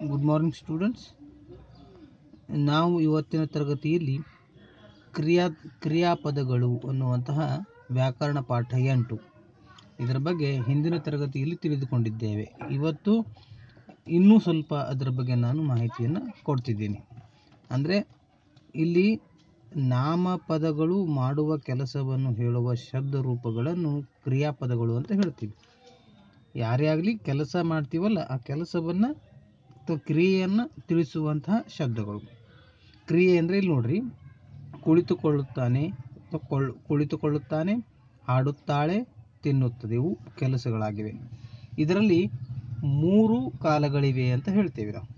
Good morning students ನಾವು ಇವತ್ತಿನ ತರಗತಿಯಲ್ಲಿ ಕ್ರಿಯಾ ಕ್ರಿಯಾಪದಗಳು ಅನ್ನುವಂತಹ ವ್ಯಾಕರಣ ಪಾಠ ಎಂಟು ಇದರ ಬಗ್ಗೆ ಹಿಂದಿನ ತರಗತಿಯಲ್ಲಿ ತಿಳಿದುಕೊಂಡಿದ್ದೇವೆ ಇವತ್ತು ಇನ್ನೂ ಸ್ವಲ್ಪ ಅದರ ಬಗ್ಗೆ ನಾನು ಮಾಹಿತಿಯನ್ನು ಕೊಡ್ತಿದ್ದೀನಿ ಅಂದರೆ ಇಲ್ಲಿ ನಾಮಪದಗಳು ಮಾಡುವ ಕೆಲಸವನ್ನು ಹೇಳುವ ಶಬ್ದ ರೂಪಗಳನ್ನು ಕ್ರಿಯಾಪದಗಳು ಅಂತ ಹೇಳ್ತೀವಿ ಯಾರೇ ಆಗಲಿ ಕೆಲಸ ಮಾಡ್ತೀವಲ್ಲ ಆ ಕೆಲಸವನ್ನು ಅಥವಾ ಕ್ರಿಯೆಯನ್ನು ತಿಳಿಸುವಂತಹ ಶಬ್ದಗಳು ಕ್ರಿಯೆ ಅಂದರೆ ಇಲ್ಲಿ ನೋಡ್ರಿ ಕುಳಿತುಕೊಳ್ಳುತ್ತಾನೆ ಅಥವಾ ಕೊಳ್ಳ್ ಕುಳಿತುಕೊಳ್ಳುತ್ತಾನೆ ಹಾಡುತ್ತಾಳೆ ತಿನ್ನುತ್ತದೆ ಇವು ಕೆಲಸಗಳಾಗಿವೆ ಇದರಲ್ಲಿ ಮೂರು ಕಾಲಗಳಿವೆ ಅಂತ ಹೇಳ್ತೇವೆ ನಾವು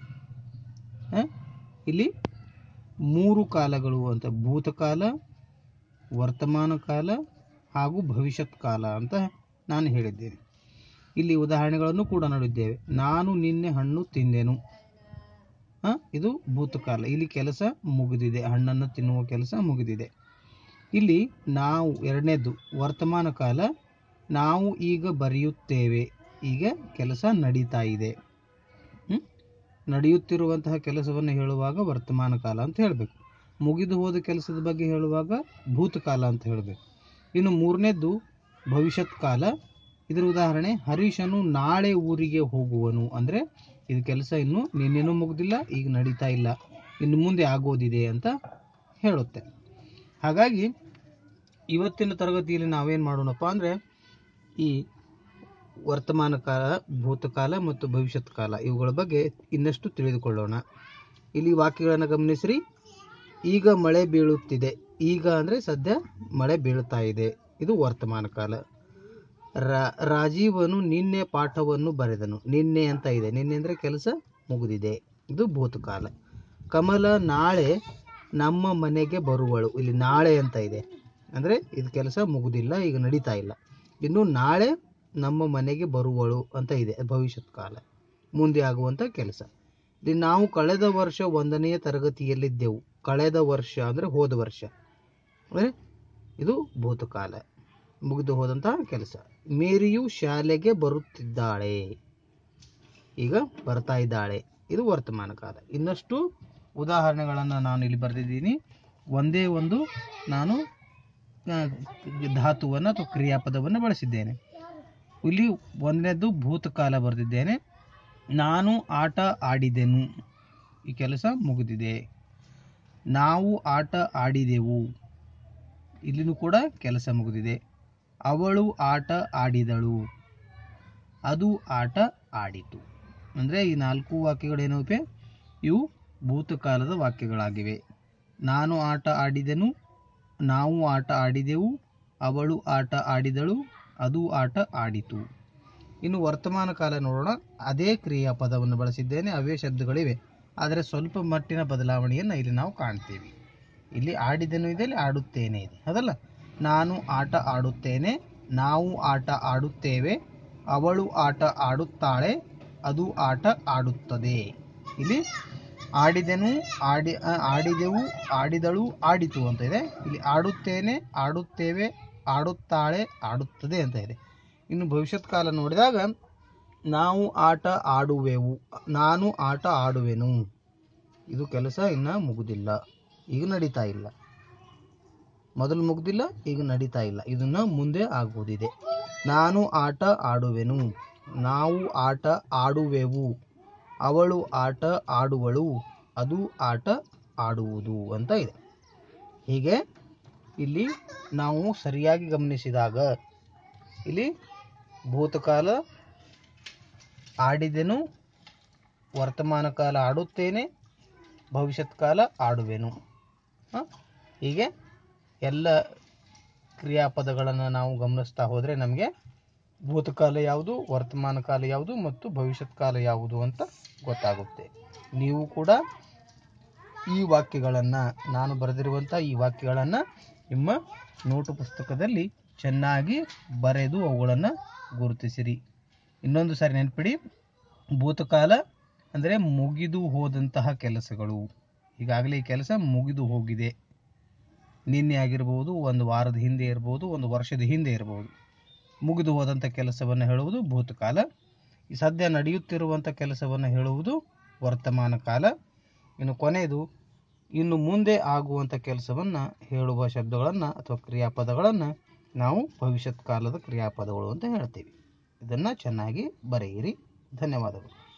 ಹ? ಇಲ್ಲಿ ಮೂರು ಕಾಲಗಳು ಅಂತ ಭೂತಕಾಲ ವರ್ತಮಾನ ಕಾಲ ಹಾಗೂ ಭವಿಷ್ಯತ್ ಕಾಲ ಅಂತ ನಾನು ಹೇಳಿದ್ದೇನೆ ಇಲ್ಲಿ ಉದಾಹರಣೆಗಳನ್ನು ಕೂಡ ನೋಡಿದ್ದೇವೆ ನಾನು ನಿನ್ನೆ ಹಣ್ಣು ತಿಂದೆನು ಹ? ಇದು ಭೂತಕಾಲ ಇಲ್ಲಿ ಕೆಲಸ ಮುಗಿದಿದೆ ಹಣ್ಣನ್ನು ತಿನ್ನುವ ಕೆಲಸ ಮುಗಿದಿದೆ ಇಲ್ಲಿ ನಾವು ಎರಡನೇದು ವರ್ತಮಾನ ಕಾಲ ನಾವು ಈಗ ಬರೆಯುತ್ತೇವೆ ಈಗ ಕೆಲಸ ನಡೀತಾ ಇದೆ ಹ್ಮ್? ನಡೆಯುತ್ತಿರುವಂತಹ ಕೆಲಸವನ್ನು ಹೇಳುವಾಗ ವರ್ತಮಾನ ಕಾಲ ಅಂತ ಹೇಳಬೇಕು ಮುಗಿದು ಹೋದ ಕೆಲಸದ ಬಗ್ಗೆ ಹೇಳುವಾಗ ಭೂತಕಾಲ ಅಂತ ಹೇಳಬೇಕು ಇನ್ನು ಮೂರನೇದ್ದು ಭವಿಷ್ಯತ್ ಕಾಲ ಇದರ ಉದಾಹರಣೆ ಹರೀಶನು ನಾಳೆ ಊರಿಗೆ ಹೋಗುವನು ಅಂದರೆ ಇದು ಕೆಲಸ ಇನ್ನು ನಿನ್ನೆನೂ ಮುಗ್ದಿಲ್ಲ ಈಗ ನಡೀತಾ ಇಲ್ಲ ಇನ್ನು ಮುಂದೆ ಆಗೋದಿದೆ ಅಂತ ಹೇಳುತ್ತೆ ಹಾಗಾಗಿ ಇವತ್ತಿನ ತರಗತಿಯಲ್ಲಿ ನಾವೇನು ಮಾಡೋಣಪ್ಪ ಅಂದರೆ ಈ ವರ್ತಮಾನ ಕಾಲ ಭೂತಕಾಲ ಮತ್ತು ಭವಿಷ್ಯತ್ ಕಾಲ ಇವುಗಳ ಬಗ್ಗೆ ಇನ್ನಷ್ಟು ತಿಳಿದುಕೊಳ್ಳೋಣ ಇಲ್ಲಿ ವಾಕ್ಯಗಳನ್ನು ಗಮನಿಸ್ರಿ ಈಗ ಮಳೆ ಬೀಳುತ್ತಿದೆ ಈಗ ಅಂದರೆ ಸದ್ಯ ಮಳೆ ಬೀಳುತ್ತಾ ಇದೆ ಇದು ವರ್ತಮಾನ ಕಾಲ ರಾ- ರಾಜೀವನು ನಿನ್ನೆ ಪಾಠವನ್ನು ಬರೆದನು ನಿನ್ನೆ ಅಂತ ಇದೆ ನಿನ್ನೆ ಅಂದರೆ ಕೆಲಸ ಮುಗಿದಿದೆ ಇದು ಭೂತಕಾಲ ಕಮಲ ನಾಳೆ ನಮ್ಮ ಮನೆಗೆ ಬರುವಳು ಇಲ್ಲಿ ನಾಳೆ ಅಂತ ಇದೆ ಅಂದರೆ ಇದು ಕೆಲಸ ಮುಗುದಿಲ್ಲ ಈಗ ನಡೀತಾ ಇಲ್ಲ ಇನ್ನು ನಾಳೆ ನಮ್ಮ ಮನೆಗೆ ಬರುವಳು ಅಂತ ಇದೆ ಭವಿಷ್ಯತ್ ಕಾಲ ಮುಂದೆ ಆಗುವಂಥ ಕೆಲಸ ಇಲ್ಲಿ ನಾವು ಕಳೆದ ವರ್ಷ ಒಂದನೆಯ ತರಗತಿಯಲ್ಲಿದ್ದೆವು ಕಳೆದ ವರ್ಷ ಅಂದರೆ ಹೋದ ವರ್ಷ ಅಂದರೆ ಇದು ಭೂತಕಾಲ ಮುಗಿದು ಹೋದಂತಹ ಕೆಲಸ ಮೇರಿಯು ಶಾಲೆಗೆ ಬರುತ್ತಿದ್ದಾಳೆ ಈಗ ಬರ್ತಾ ಇದ್ದಾಳೆ ಇದು ವರ್ತಮಾನ ಕಾಲ ಇನ್ನಷ್ಟು ಉದಾಹರಣೆಗಳನ್ನು ನಾನು ಇಲ್ಲಿ ಬರೆದಿದ್ದೀನಿ ಒಂದೇ ಒಂದು ನಾನು ಆ, ಧಾತುವನ್ನು ಅಥವಾ ಕ್ರಿಯಾಪದವನ್ನು ಬಳಸಿದ್ದೇನೆ ಇಲ್ಲಿ ಒಂದನೇದು ಭೂತಕಾಲ ಬರೆದಿದ್ದೇನೆ ನಾನು ಆಟ ಆಡಿದೆನು ಈ ಕೆಲಸ ಮುಗಿದಿದೆ ನಾವು ಆಟ ಆಡಿದೆವು ಇಲ್ಲಿನೂ ಕೂಡ ಕೆಲಸ ಮುಗಿದಿದೆ ಅವಳು ಆಟ ಆಡಿದಳು ಅದು ಆಟ ಆಡಿತು ಅಂದರೆ ಈ ನಾಲ್ಕು ವಾಕ್ಯಗಳೇನವೆ ಇವು ಭೂತಕಾಲದ ವಾಕ್ಯಗಳಾಗಿವೆ ನಾನು ಆಟ ಆಡಿದೆನು ನಾವು ಆಟ ಆಡಿದೆವು ಅವಳು ಆಟ ಆಡಿದಳು ಅದು ಆಟ ಆಡಿತು ಇನ್ನು ವರ್ತಮಾನ ಕಾಲ ನೋಡೋಣ ಅದೇ ಕ್ರಿಯಾಪದವನ್ನು ಬಳಸಿದ್ದೇನೆ ಅವೇ ಶಬ್ದಗಳಿವೆ ಆದರೆ ಸ್ವಲ್ಪ ಮಟ್ಟಿನ ಬದಲಾವಣೆಯನ್ನು ಇಲ್ಲಿ ನಾವು ಕಾಣ್ತೀವಿ ಇಲ್ಲಿ ಆಡಿದೆನು ಇದೆ ಇಲ್ಲಿ ಆಡುತ್ತೇನೆ ಇದೆ ಅದಲ್ಲ ನಾನು ಆಟ ಆಡುತ್ತೇನೆ ನಾವು ಆಟ ಆಡುತ್ತೇವೆ ಅವಳು ಆಟ ಆಡುತ್ತಾಳೆ ಅದು ಆಟ ಆಡುತ್ತದೆ ಇಲ್ಲಿ ಆಡಿದೆನು ಆಡಿ ಆ, ಆಡಿದೆವು ಆಡಿದಳು ಆಡಿತು ಅಂತ ಇದೆ ಇಲ್ಲಿ ಆಡುತ್ತೇನೆ ಆಡುತ್ತೇವೆ ಆಡುತ್ತಾಳೆ ಆಡುತ್ತದೆ ಅಂತ ಇದೆ ಇನ್ನು ಭವಿಷ್ಯತ್ ಕಾಲ ನೋಡಿದಾಗ ನಾವು ಆಟ ಆಡುವೆವು ನಾನು ಆಟ ಆಡುವೆನು ಇದು ಕೆಲಸ ಇನ್ನು ಮುಗುದಿಲ್ಲ ಈಗ ನಡೀತಾ ಇಲ್ಲ ಮೊದಲು ಮುಗ್ದಿಲ್ಲ ಈಗ ನಡೀತಾ ಇಲ್ಲ ಇದನ್ನ ಮುಂದೆ ಆಗುವುದಿದೆ ನಾನು ಆಟ ಆಡುವೆನು ನಾವು ಆಟ ಆಡುವೆವು ಅವಳು ಆಟ ಆಡುವಳು ಅದು ಆಟ ಆಡುವುದು ಅಂತ ಇದೆ ಹೀಗೆ ಇಲ್ಲಿ ನಾವು ಸರಿಯಾಗಿ ಗಮನಿಸಿದಾಗ ಇಲ್ಲಿ ಭೂತಕಾಲ ಆಡಿದೆನು ವರ್ತಮಾನ ಕಾಲ ಆಡುತ್ತೇನೆ ಭವಿಷ್ಯತ್ ಕಾಲ ಆಡುವೆನು ಹ? ಹೀಗೆ ಎಲ್ಲ ಕ್ರಿಯಾಪದಗಳನ್ನು ನಾವು ಗಮನಿಸ್ತಾ ಹೋದರೆ ನಮಗೆ ಭೂತಕಾಲ ಯಾವುದು ವರ್ತಮಾನ ಕಾಲ ಯಾವುದು ಮತ್ತು ಭವಿಷ್ಯತ್ ಕಾಲ ಯಾವುದು ಅಂತ ಗೊತ್ತಾಗುತ್ತೆ ನೀವು ಕೂಡ ಈ ವಾಕ್ಯಗಳನ್ನು ನಾನು ಬರೆದಿರುವಂಥ ಈ ವಾಕ್ಯಗಳನ್ನು ನಿಮ್ಮ ನೋಟು ಪುಸ್ತಕದಲ್ಲಿ ಚೆನ್ನಾಗಿ ಬರೆದು ಅವುಗಳನ್ನು ಗುರುತಿಸಿರಿ ಇನ್ನೊಂದು ಸಾರಿ ನೆನಪಿಡಿ ಭೂತಕಾಲ ಅಂದರೆ ಮುಗಿದು ಹೋದಂತಹ ಕೆಲಸಗಳು ಈಗಾಗಲೇ ಈ ಕೆಲಸ ಮುಗಿದು ಹೋಗಿದೆ ನಿನ್ನೆ ಆಗಿರ್ಬೋದು ಒಂದು ವಾರದ ಹಿಂದೆ ಇರ್ಬೋದು ಒಂದು ವರ್ಷದ ಹಿಂದೆ ಇರ್ಬೋದು ಮುಗಿದು ಹೋದಂಥ ಕೆಲಸವನ್ನು ಹೇಳುವುದು ಭೂತಕಾಲ ಈ ಸದ್ಯ ನಡೆಯುತ್ತಿರುವಂಥ ಕೆಲಸವನ್ನು ಹೇಳುವುದು ವರ್ತಮಾನ ಕಾಲ ಇನ್ನು ಕೊನೆಯದು ಇನ್ನು ಮುಂದೆ ಆಗುವಂಥ ಕೆಲಸವನ್ನು ಹೇಳುವ ಶಬ್ದಗಳನ್ನು ಅಥವಾ ಕ್ರಿಯಾಪದಗಳನ್ನು ನಾವು ಭವಿಷ್ಯತ್ ಕಾಲದ ಕ್ರಿಯಾಪದಗಳು ಅಂತ ಹೇಳ್ತೀವಿ ಇದನ್ನು ಚೆನ್ನಾಗಿ ಬರೆಯಿರಿ ಧನ್ಯವಾದಗಳು